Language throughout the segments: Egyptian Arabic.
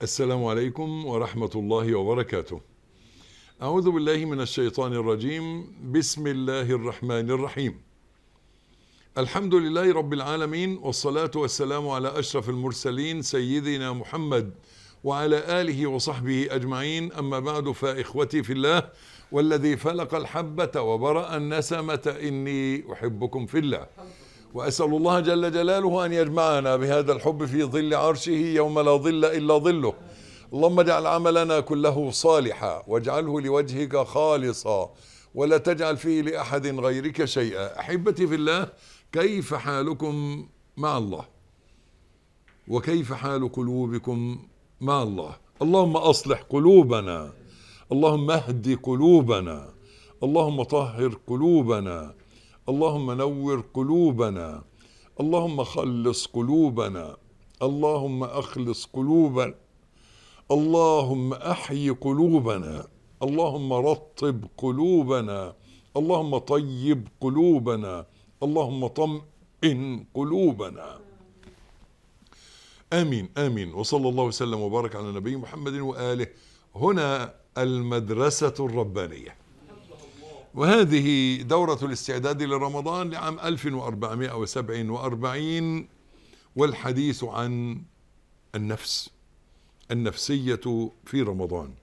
السلام عليكم ورحمة الله وبركاته. أعوذ بالله من الشيطان الرجيم، بسم الله الرحمن الرحيم. الحمد لله رب العالمين والصلاة والسلام على أشرف المرسلين سيدنا محمد وعلى آله وصحبه أجمعين أما بعد فإخوتي في الله والذي فلق الحبة وبرأ النسمة إني أحبكم في الله وأسأل الله جل جلاله أن يجمعنا بهذا الحب في ظل عرشه يوم لا ظل إلا ظله اللهم اجعل عملنا كله صالحا واجعله لوجهك خالصا ولا تجعل فيه لأحد غيرك شيئا أحبتي في الله كيف حالكم مع الله وكيف حال قلوبكم مع الله اللهم أصلح قلوبنا اللهم اهد قلوبنا اللهم طهر قلوبنا اللهم نور قلوبنا اللهم خلص قلوبنا اللهم اخلص قلوبنا اللهم احي قلوبنا اللهم رطب قلوبنا اللهم طيب قلوبنا اللهم طمئن قلوبنا امين امين وصلى الله وسلم وبارك على نبي محمد واله هنا المدرسه الربانيه وهذه دورة الاستعداد لرمضان لعام 1447 والحديث عن النفس النفسية في رمضان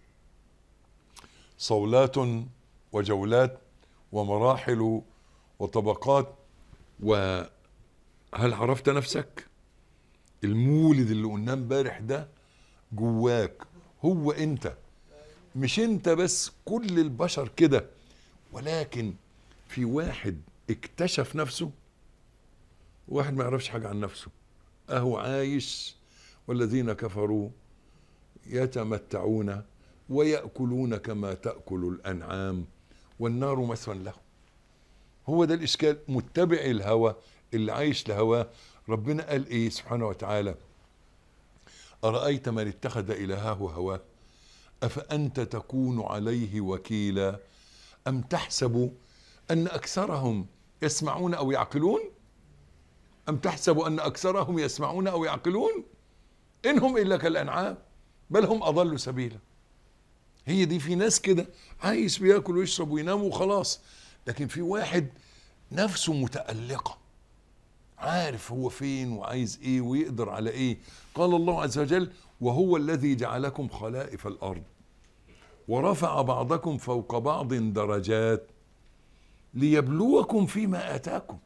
صولات وجولات ومراحل وطبقات وهل عرفت نفسك المولد اللي قلناه امبارح ده جواك هو انت مش انت بس كل البشر كده ولكن في واحد اكتشف نفسه واحد ما يعرفش حاجة عن نفسه أهو عايش والذين كفروا يتمتعون ويأكلون كما تأكل الأنعام والنار مثوى لهم هو ده الإشكال متبع الهوى اللي عايش لهواه ربنا قال إيه سبحانه وتعالى أرأيت من اتخذ إلهه هواه أفأنت تكون عليه وكيلا أم تحسب أن أكثرهم يسمعون أو يعقلون أم تحسب أن أكثرهم يسمعون أو يعقلون إنهم إلا كالأنعام بل هم أضلوا سبيلا هي دي في ناس كده عايز بياكل ويشرب وينام وخلاص لكن في واحد نفسه متألقة عارف هو فين وعايز ايه ويقدر على ايه قال الله عز وجل وهو الذي جعلكم خلائف الارض ورفع بعضكم فوق بعض درجات ليبلوكم فيما اتاكم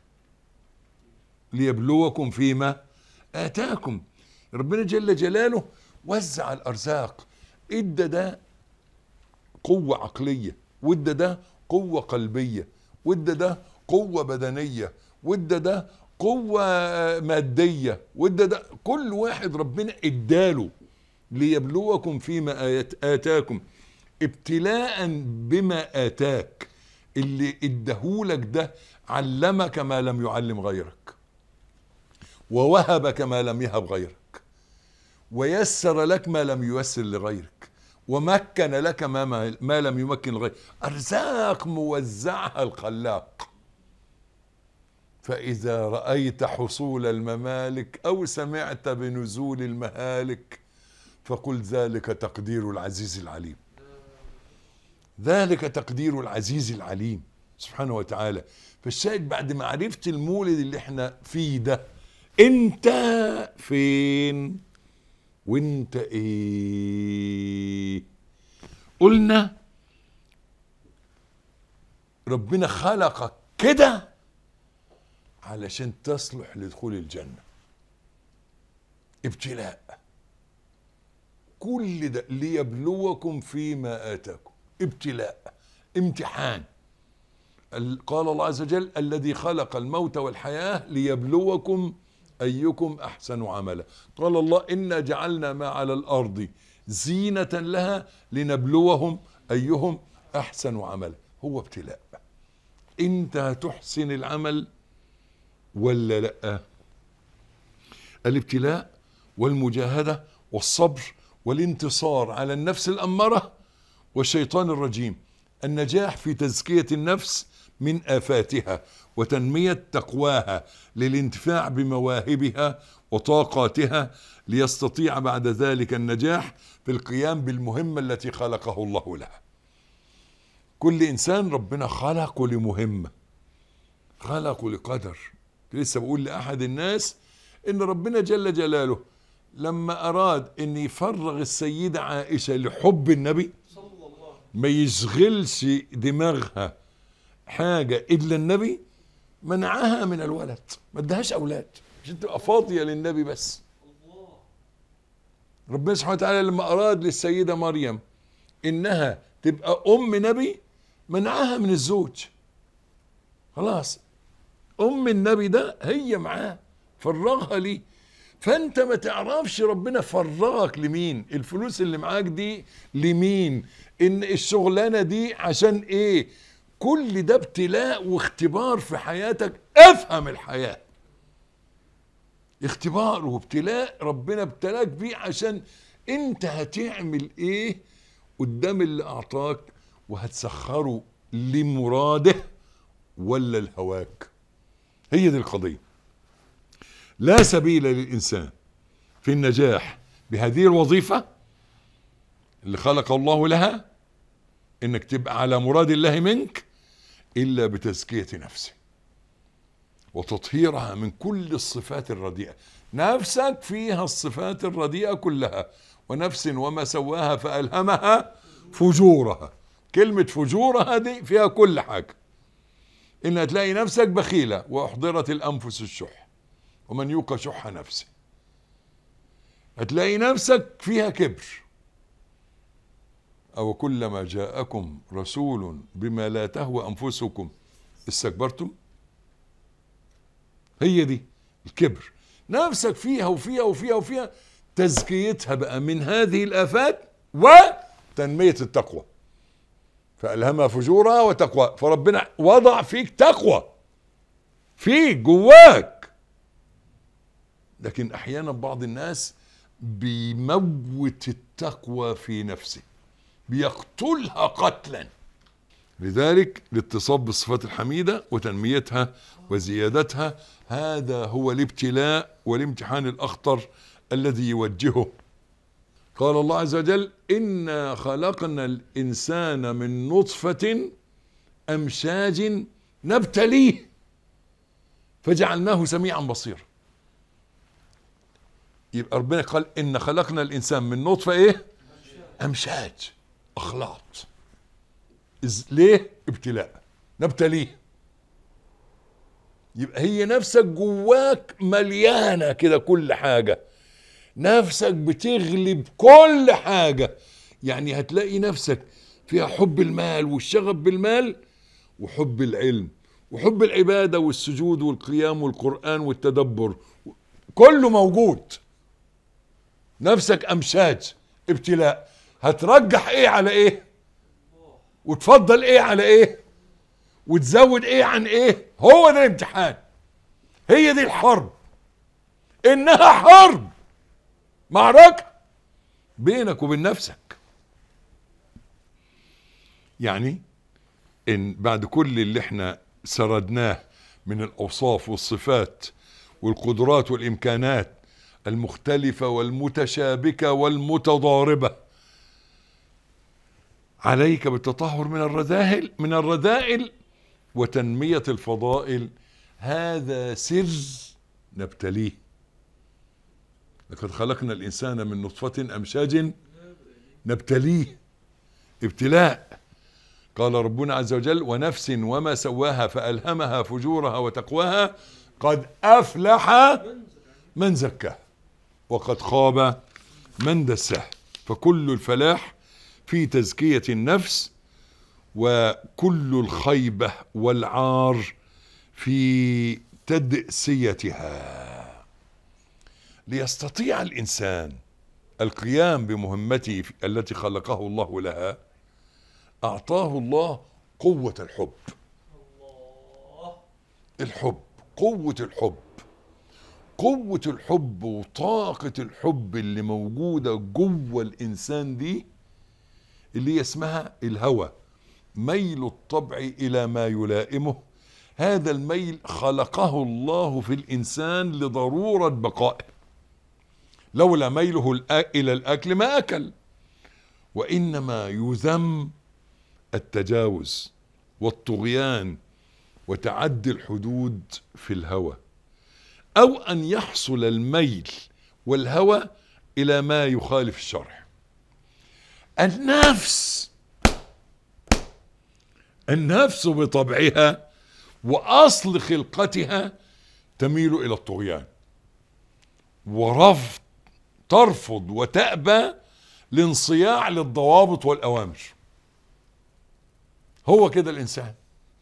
ليبلوكم فيما اتاكم ربنا جل جلاله وزع الارزاق ادى ده قوه عقليه وادى ده قوه قلبيه وادى ده قوه بدنيه وادى ده قوه ماديه وادى ده كل واحد ربنا اداله ليبلوكم فيما اتاكم ابتلاء بما اتاك اللي اداهولك ده علمك ما لم يعلم غيرك ووهبك ما لم يهب غيرك ويسر لك ما لم ييسر لغيرك ومكن لك ما, ما, ما لم يمكن لغيرك ارزاق موزعها الخلاق فاذا رايت حصول الممالك او سمعت بنزول المهالك فقل ذلك تقدير العزيز العليم ذلك تقدير العزيز العليم سبحانه وتعالى فالشاهد بعد ما عرفت المولد اللي احنا فيه ده انت فين وانت ايه قلنا ربنا خلقك كده علشان تصلح لدخول الجنة ابتلاء كل ده ليبلوكم فيما آتاكم ابتلاء امتحان قال الله عز وجل الذي خلق الموت والحياة ليبلوكم أيكم أحسن عملا قال الله إنا جعلنا ما على الأرض زينة لها لنبلوهم أيهم أحسن عملا هو ابتلاء أنت هتحسن العمل ولا لا الابتلاء والمجاهدة والصبر والانتصار على النفس الأمارة والشيطان الرجيم النجاح في تزكية النفس من آفاتها وتنمية تقواها للانتفاع بمواهبها وطاقاتها ليستطيع بعد ذلك النجاح في القيام بالمهمة التي خلقه الله لها كل إنسان ربنا خلقه لمهمة خلقه لقدر لسه بقول لأحد الناس إن ربنا جل جلاله لما أراد أن يفرغ السيدة عائشة لحب النبي ما يشغلش دماغها حاجة إلا النبي منعها من الولد ما ادهاش أولاد عشان تبقى فاضية للنبي بس ربنا سبحانه وتعالى لما أراد للسيدة مريم إنها تبقى أم نبي منعها من الزوج خلاص أم النبي ده هي معاه فرغها ليه فانت ما تعرفش ربنا فرغك لمين الفلوس اللي معاك دي لمين ان الشغلانه دي عشان ايه كل ده ابتلاء واختبار في حياتك افهم الحياه اختبار وابتلاء ربنا ابتلاك بيه عشان انت هتعمل ايه قدام اللي اعطاك وهتسخره لمراده ولا لهواك هي دي القضيه لا سبيل للإنسان في النجاح بهذه الوظيفة اللي خلق الله لها انك تبقى على مراد الله منك الا بتزكية نفسه وتطهيرها من كل الصفات الرديئة نفسك فيها الصفات الرديئة كلها ونفس وما سواها فألهمها فجورها كلمة فجورها دي فيها كل حاجة إن تلاقي نفسك بخيلة وأحضرت الأنفس الشح ومن يوق شح نفسه هتلاقي نفسك فيها كبر أو كلما جاءكم رسول بما لا تهوى أنفسكم استكبرتم هي دي الكبر نفسك فيها وفيها وفيها وفيها تزكيتها بقى من هذه الآفات وتنمية التقوى فألهمها فجورها وتقوى فربنا وضع فيك تقوى فيك جواك لكن احيانا بعض الناس بيموت التقوى في نفسه بيقتلها قتلا لذلك الاتصاب بالصفات الحميده وتنميتها وزيادتها هذا هو الابتلاء والامتحان الاخطر الذي يوجهه قال الله عز وجل انا خلقنا الانسان من نطفه امشاج نبتليه فجعلناه سميعا بصيرا يبقى ربنا قال ان خلقنا الانسان من نطفه ايه امشاج اخلاط إز ليه ابتلاء نبتليه يبقى هي نفسك جواك مليانه كده كل حاجه نفسك بتغلب كل حاجه يعني هتلاقي نفسك فيها حب المال والشغف بالمال وحب العلم وحب العباده والسجود والقيام والقران والتدبر كله موجود نفسك امشاج ابتلاء هترجح ايه على ايه وتفضل ايه على ايه وتزود ايه عن ايه هو ده الامتحان هي دي الحرب انها حرب معركة بينك وبين نفسك يعني ان بعد كل اللي احنا سردناه من الاوصاف والصفات والقدرات والامكانات المختلفة والمتشابكة والمتضاربة عليك بالتطهر من الرذائل من الرذائل وتنمية الفضائل هذا سر نبتليه لقد خلقنا الإنسان من نطفة أمشاج نبتليه ابتلاء قال ربنا عز وجل ونفس وما سواها فألهمها فجورها وتقواها قد أفلح من زكاها وقد خاب من دساه فكل الفلاح في تزكية النفس وكل الخيبة والعار في تدسيتها ليستطيع الإنسان القيام بمهمته التي خلقه الله لها أعطاه الله قوة الحب الحب قوة الحب قوة الحب وطاقة الحب اللي موجودة جوه الإنسان دي اللي هي اسمها الهوى ميل الطبع الى ما يلائمه هذا الميل خلقه الله في الانسان لضروره بقائه لولا ميله الأ- الى الاكل ما اكل وانما يذم التجاوز والطغيان وتعدي الحدود في الهوى او ان يحصل الميل والهوى الى ما يخالف الشرع النفس النفس بطبعها واصل خلقتها تميل الى الطغيان ورفض ترفض وتأبى الانصياع للضوابط والأوامر هو كده الإنسان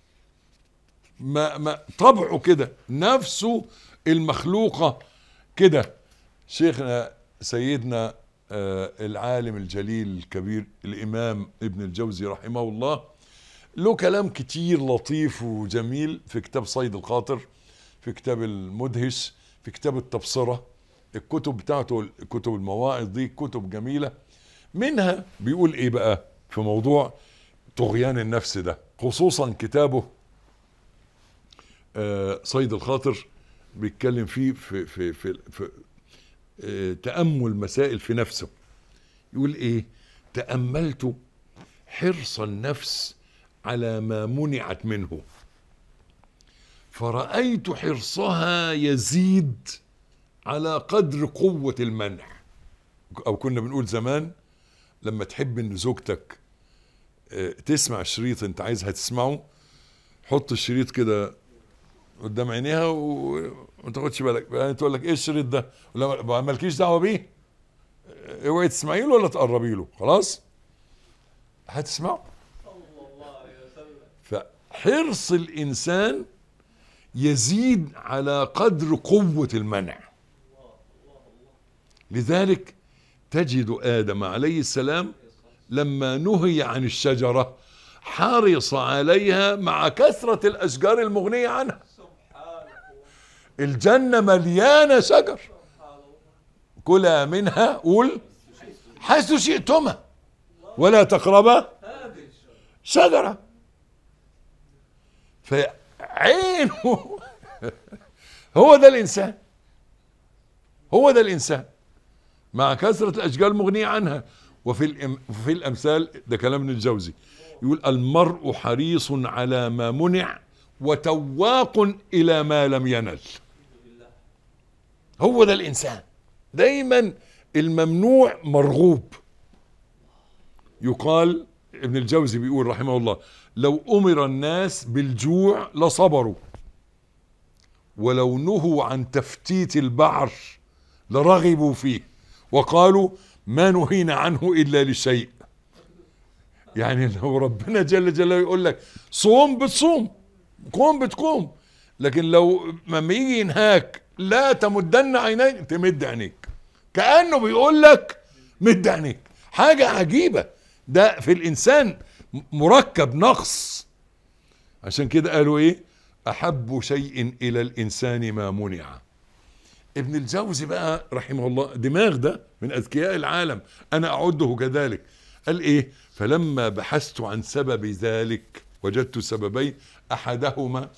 ما ما طبعه كده نفسه المخلوقة كده شيخنا سيدنا آه العالم الجليل الكبير الإمام ابن الجوزي رحمه الله له كلام كتير لطيف وجميل في كتاب صيد الخاطر في كتاب المدهش في كتاب التبصرة الكتب بتاعته كتب المواعظ دي كتب جميلة منها بيقول ايه بقى في موضوع طغيان النفس ده خصوصا كتابه آه صيد الخاطر بيتكلم فيه في في في, في آه تأمل مسائل في نفسه يقول ايه تأملت حرص النفس على ما منعت منه فرأيت حرصها يزيد على قدر قوة المنع أو كنا بنقول زمان لما تحب إن زوجتك آه، تسمع شريط أنت عايزها تسمعه حط الشريط كده قدام عينيها و- وما تاخدش بالك يعني تقول لك ايه الشريط ده؟ ولا ما مالكيش دعوه بيه آه، اوعي تسمعي له ولا تقربي له خلاص؟ هتسمعه فحرص الانسان يزيد على قدر قوه المنع لذلك تجد ادم عليه السلام لما نهي عن الشجره حرص عليها مع كثره الاشجار المغنيه عنها الجنه مليانه شجر كلا منها قول حيث شئتما ولا تقربا شجره فعينه هو ده الانسان هو ده الانسان مع كثرة الأشجار المغنية عنها وفي الإم في الأمثال ده كلام ابن الجوزي يقول المرء حريص على ما منع وتواق إلى ما لم ينل هو ده الإنسان دايما الممنوع مرغوب يقال ابن الجوزي بيقول رحمه الله لو أمر الناس بالجوع لصبروا ولو نهوا عن تفتيت البعر لرغبوا فيه وقالوا ما نهينا عنه الا لشيء يعني لو ربنا جل جلاله يقول لك صوم بتصوم قوم بتقوم لكن لو لما يجي ينهاك لا تمدن عينيك تمد عينيك كانه بيقول لك مد عينيك حاجه عجيبه ده في الانسان مركب نقص عشان كده قالوا ايه احب شيء الى الانسان ما منع ابن الجوزي بقى رحمه الله دماغ ده من اذكياء العالم انا اعده كذلك قال ايه فلما بحثت عن سبب ذلك وجدت سببين احدهما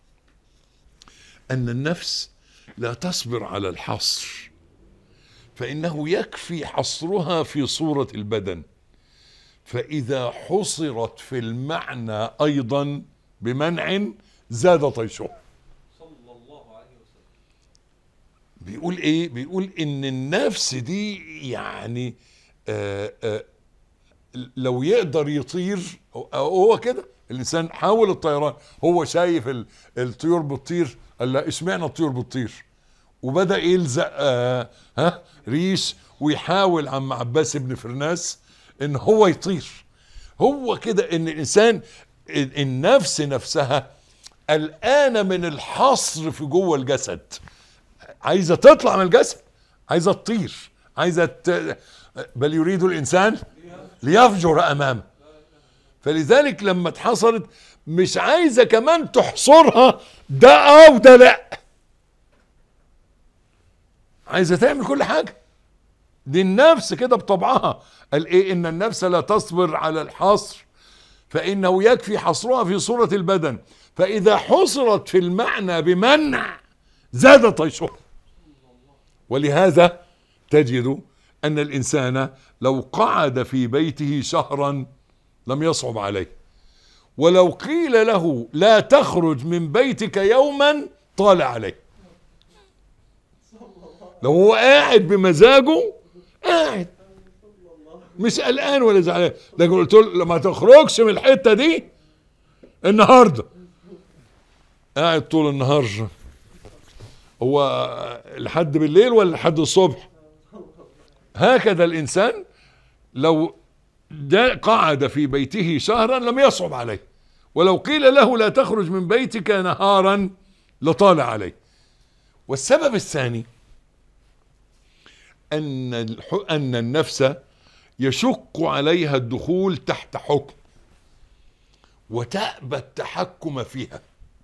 ان النفس لا تصبر على الحصر فانه يكفي حصرها في صوره البدن فاذا حصرت في المعنى ايضا بمنع زاد طيشها صلى الله عليه وسلم بيقول ايه بيقول ان النفس دي يعني آآ آآ لو يقدر يطير هو- هو كده الانسان حاول الطيران هو شايف ال- الطيور بتطير قال لا اشمعنى الطيور بتطير وبدا يلزق آه ها ريش ويحاول عم عباس بن فرناس ان هو يطير هو كده ان الانسان ال- النفس نفسها قلقانه من الحصر في جوه الجسد عايزه تطلع من الجسد عايزه تطير عايزه ت... بل يريد الانسان ليفجر امامه فلذلك لما اتحصرت مش عايزه كمان تحصرها ده اه وده لا عايزه تعمل كل حاجه دي النفس كده بطبعها قال ايه ان النفس لا تصبر على الحصر فإنه يكفي حصرها في صورة البدن فإذا حصرت في المعنى بمنع زاد طيشها ولهذا تجد أن الإنسان لو قعد في بيته شهرا لم يصعب عليه ولو قيل له لا تخرج من بيتك يوما طال عليه لو هو قاعد بمزاجه قاعد مش قلقان ولا زعلان لكن قلت له ما تخرجش من الحته دي النهارده قاعد طول النهار هو لحد بالليل ولا لحد الصبح هكذا الانسان لو ده قعد في بيته شهرا لم يصعب عليه ولو قيل له لا تخرج من بيتك نهارا لطال عليه والسبب الثاني ان الح- ان النفس يشق عليها الدخول تحت حكم وتأبى التحكم فيها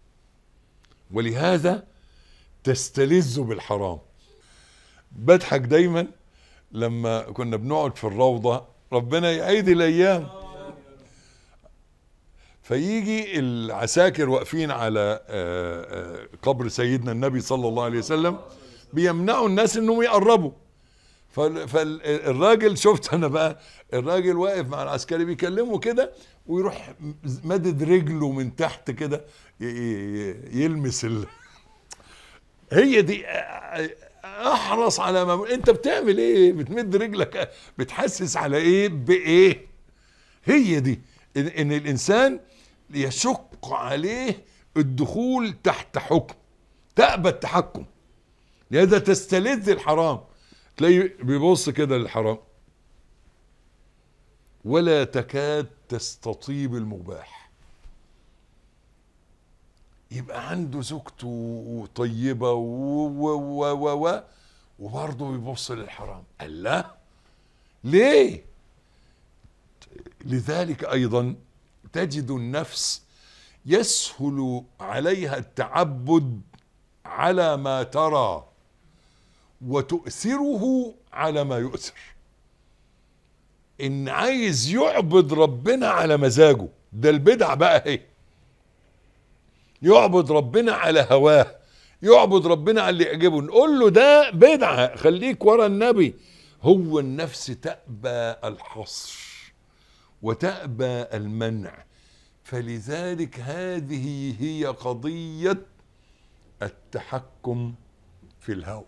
ولهذا تستلذ بالحرام بضحك دايما لما كنا بنقعد في الروضة ربنا يعيد الأيام فيجي العساكر واقفين على آه، آه، قبر سيدنا النبي صلى الله عليه وسلم بيمنعوا الناس انهم يقربوا فالراجل شفت انا بقى الراجل واقف مع العسكري بيكلمه كده ويروح مدد رجله من تحت كده ي- ي- يلمس ال... هي دي احرص على ما انت بتعمل ايه بتمد رجلك بتحسس على ايه بايه هي دي ان, إن الانسان يشق عليه الدخول تحت حكم تأبى التحكم لهذا تستلذ الحرام تلاقي بيبص كده للحرام ولا تكاد تستطيب المباح يبقى عنده زوجته طيبة و و و و و وبرضه بيبص للحرام قال لا ليه لذلك أيضا تجد النفس يسهل عليها التعبد على ما ترى وتؤثره على ما يؤثر ان عايز يعبد ربنا على مزاجه ده البدع بقى اهي يعبد ربنا على هواه يعبد ربنا على اللي يعجبه نقول له ده بدعة خليك ورا النبي هو النفس تأبى الحصر وتأبى المنع فلذلك هذه هي قضية التحكم في الهوى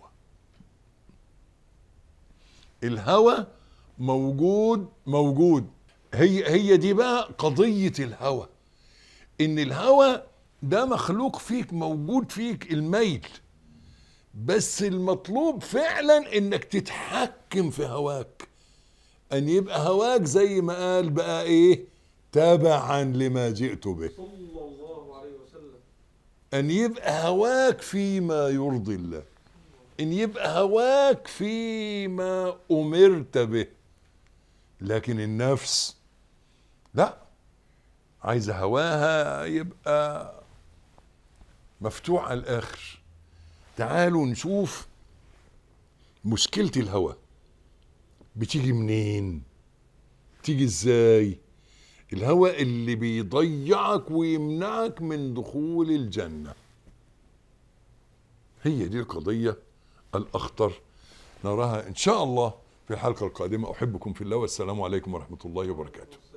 الهوى موجود موجود هي هي دي بقى قضية الهوى ان الهوى ده مخلوق فيك موجود فيك الميل بس المطلوب فعلا انك تتحكم في هواك ان يبقى هواك زي ما قال بقى ايه تبعا لما جئت به صلى الله عليه وسلم ان يبقى هواك فيما يرضي الله ان يبقى هواك فيما امرت به لكن النفس لا عايزه هواها يبقى مفتوح على الاخر تعالوا نشوف مشكله الهوى بتيجي منين تيجي ازاي الهوى اللي بيضيعك ويمنعك من دخول الجنه هي دي القضيه الاخطر نراها ان شاء الله في الحلقه القادمه احبكم في الله والسلام عليكم ورحمه الله وبركاته